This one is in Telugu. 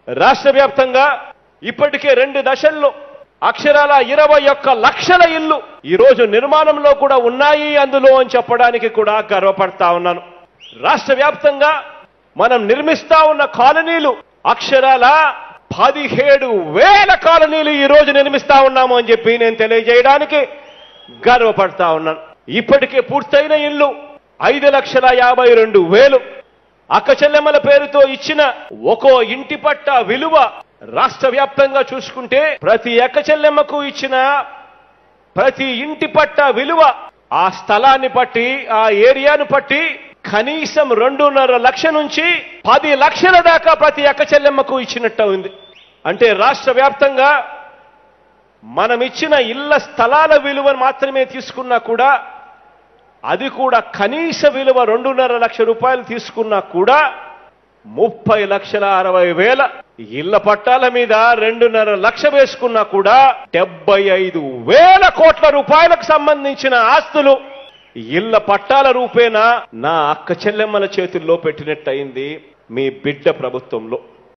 రాష్ట్ర వ్యాప్తంగా ఇప్పటికే రెండు దశల్లో అక్షరాల ఇరవై ఒక్క లక్షల ఇల్లు ఈ రోజు నిర్మాణంలో కూడా ఉన్నాయి అందులో అని చెప్పడానికి కూడా గర్వపడతా ఉన్నాను రాష్ట్ర వ్యాప్తంగా మనం నిర్మిస్తా ఉన్న కాలనీలు అక్షరాల పదిహేడు వేల కాలనీలు ఈ రోజు నిర్మిస్తా ఉన్నాము అని చెప్పి నేను తెలియజేయడానికి గర్వపడతా ఉన్నాను ఇప్పటికే పూర్తయిన ఇల్లు ఐదు లక్షల యాభై రెండు వేలు అక్క చెల్లెమ్మల పేరుతో ఇచ్చిన ఒక్కో ఇంటి పట్ట విలువ రాష్ట్ర వ్యాప్తంగా చూసుకుంటే ప్రతి అక్క చెల్లెమ్మకు ఇచ్చిన ప్రతి ఇంటి పట్ట విలువ ఆ స్థలాన్ని బట్టి ఆ ఏరియాను బట్టి కనీసం రెండున్నర లక్ష నుంచి పది లక్షల దాకా ప్రతి అక్క చెల్లెమ్మకు ఇచ్చినట్టు ఉంది అంటే రాష్ట్ర వ్యాప్తంగా మనం ఇచ్చిన ఇళ్ల స్థలాల విలువను మాత్రమే తీసుకున్నా కూడా అది కూడా కనీస విలువ రెండున్నర లక్ష రూపాయలు తీసుకున్నా కూడా ముప్పై లక్షల అరవై వేల ఇళ్ల పట్టాల మీద రెండున్నర లక్ష వేసుకున్నా కూడా డెబ్బై ఐదు వేల కోట్ల రూపాయలకు సంబంధించిన ఆస్తులు ఇళ్ల పట్టాల రూపేణా నా అక్క చెల్లెమ్మల చేతుల్లో పెట్టినట్టయింది మీ బిడ్డ ప్రభుత్వంలో